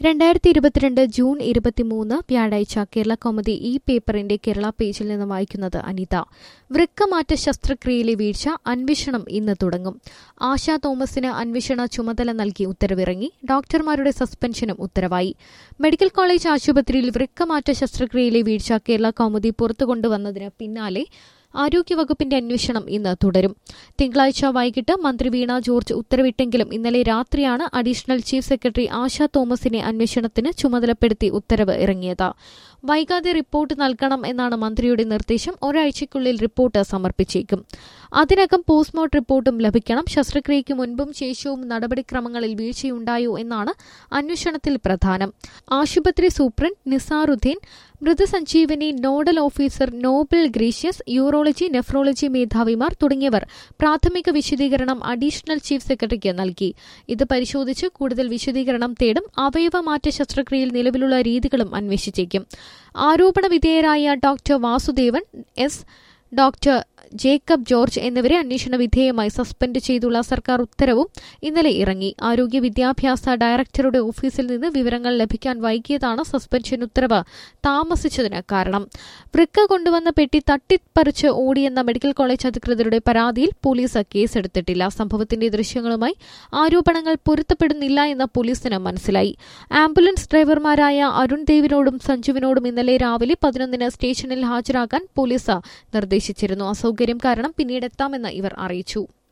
രണ്ടായിരത്തി ഇരുപത്തിരണ്ട് ജൂൺ ഇരുപത്തിമൂന്ന് വ്യാഴാഴ്ച കേരള കോമഡി ഈ പേപ്പറിന്റെ കേരള പേജിൽ നിന്ന് വായിക്കുന്നത് അനിത വൃക്കമാറ്റ ശസ്ത്രക്രിയയിലെ വീഴ്ച അന്വേഷണം ഇന്ന് തുടങ്ങും ആശാ തോമസിന് അന്വേഷണ ചുമതല നൽകി ഉത്തരവിറങ്ങി ഡോക്ടർമാരുടെ സസ്പെൻഷനും ഉത്തരവായി മെഡിക്കൽ കോളേജ് ആശുപത്രിയിൽ വൃക്കമാറ്റ ശസ്ത്രക്രിയയിലെ വീഴ്ച കേരള കൗമുദി പുറത്തുകൊണ്ടുവന്നതിന് പിന്നാലെ ആരോഗ്യവകുപ്പിന്റെ അന്വേഷണം ഇന്ന് തുടരും തിങ്കളാഴ്ച വൈകിട്ട് മന്ത്രി വീണ ജോർജ് ഉത്തരവിട്ടെങ്കിലും ഇന്നലെ രാത്രിയാണ് അഡീഷണൽ ചീഫ് സെക്രട്ടറി ആശാ തോമസിനെ അന്വേഷണത്തിന് ചുമതലപ്പെടുത്തി ഉത്തരവ് ഇറങ്ങിയത് വൈകാതെ റിപ്പോർട്ട് നൽകണം എന്നാണ് മന്ത്രിയുടെ നിർദ്ദേശം ഒരാഴ്ചയ്ക്കുള്ളിൽ റിപ്പോർട്ട് സമർപ്പിച്ചേക്കും അതിനകം പോസ്റ്റ്മോർട്ടം റിപ്പോർട്ടും ലഭിക്കണം ശസ്ത്രക്രിയയ്ക്ക് മുൻപും ശേഷവും നടപടിക്രമങ്ങളിൽ വീഴ്ചയുണ്ടായോ എന്നാണ് അന്വേഷണത്തിൽ പ്രധാനം ആശുപത്രി superintendent Nizaruddin Mrithasanjeevani nodal officer Noble Gracious urology nephrology മേധാവിമാർ തുടങ്ങിയവർ പ്രാഥമിക വിശദീകരണം അഡീഷണൽ ചീഫ് സെക്രട്ടറിക്ക് നൽകി ഇത് പരിശോധിച്ച് കൂടുതൽ വിശദീകരണം തേടും അവയവമാറ്റ ശസ്ത്രക്രിയയിൽ നിലവിലുള്ള രീതികളും അന്വേഷിച്ചേക്കും ആരോപണ വിധേയരായ doctor Vasudevan S doctor Jacob George എന്നിവരെ അന്വേഷണ വിധേയമായി സസ്പെൻഡ് ചെയ്തുള്ള സർക്കാർ ഉത്തരവും ഇന്നലെ ഇറങ്ങി ആരോഗ്യ വിദ്യാഭ്യാസ ഡയറക്ടറുടെ ഓഫീസിൽ നിന്ന് വിവരങ്ങൾ ലഭിക്കാൻ വൈകിയതാണ് സസ്പെൻഷൻ ഉത്തരവ് താമസിച്ചതിന് കാരണം വൃക്ക കൊണ്ടുവന്ന പെട്ടി തട്ടിപ്പറിച്ച് ഓടിയെന്ന മെഡിക്കൽ കോളേജ് അധികൃതരുടെ പരാതിയിൽ പോലീസ് കേസെടുത്തിട്ടില്ല സംഭവത്തിന്റെ ദൃശ്യങ്ങളുമായി ആരോപണങ്ങൾ പൊരുത്തപ്പെടുന്നില്ല എന്ന് പോലീസിന് മനസ്സിലായി ആംബുലൻസ് ഡ്രൈവർമാരായ അരുൺ ദേവിനോടും സഞ്ജുവിനോടും ഇന്നലെ രാവിലെ പതിനൊന്നിന് സ്റ്റേഷനിൽ ഹാജരാകാൻ പോലീസ് നിർദ്ദേശിച്ചിരുന്നു അസൌകര്യം കാരണം പിന്നീട് എത്താമെന്ന് ഇവർ അറിയിച്ചു